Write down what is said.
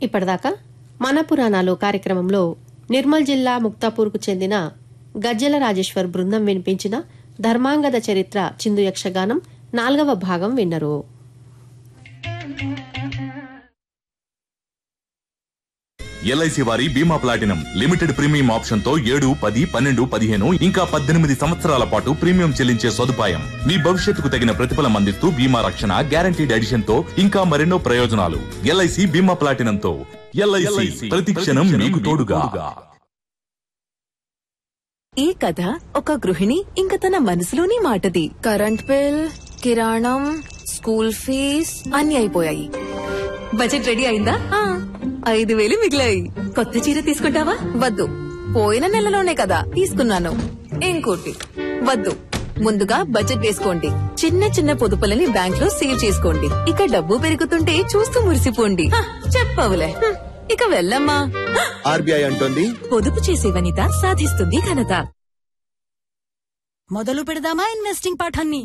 ఇప్పటిదాకా మన పురాణాలు కార్యక్రమంలో నిర్మల్ జిల్లా ముక్తాపూర్కు చెందిన గజ్జల రాజేశ్వర్ బృందం వినిపించిన ధర్మాంగద చరిత్ర చిందు యక్షగానం నాల్గవ భాగం విన్నరు ఎల్ఐసి వారి బీమా ప్లాటినం లిమిటెడ్ ప్రీమియం ఆప్షన్ తో ఏడు పది పన్నెండు పదిహేను ఇంకా పద్దెనిమిది సంవత్సరాల పాటు ప్రీమియం చెల్లించే సదుపాయం మీ భవిష్యత్తుకు తగిన ప్రతిఫలం అందిస్తూ బీమా రక్షణ గ్యారంటీడ్ ఎడిషన్ తో ఇంకా మరెన్నో ప్రయోజనాలు ఎల్ఐసి బీమా ప్లాటినం తో ఎల్ఐసి ప్రతి క్షణం మీకు తోడుగా ఈ కథ ఒక గృహిణి ఇంక తన మనసులోని మాటది కరెంట్ బిల్ కిరాణం స్కూల్ ఫీజ్ అన్ని అయిపోయాయి బడ్జెట్ రెడీ అయిందా ఆ, ఐదు వేలు మిగిలాయి కొత్త చీర తీసుకుంటావా వద్దు పోయిన నెలలోనే కదా తీసుకున్నాను ఇంకోటి వద్దు ముందుగా బడ్జెట్ వేసుకోండి చిన్న చిన్న పొదుపులని బ్యాంక్ లో సేవ్ చేసుకోండి ఇక డబ్బు పెరుగుతుంటే చూస్తూ మురిసిపోండి హ, చెప్పవులే హ్మ్, ఇక వెళ్ళమ్మా హ, ఆర్బీఐ అంటోంది పొదుపు చేసే వనిత సాధిస్తుంది ఘనత మొదలు పెడదామా ఇన్వెస్టింగ్ పాఠాన్ని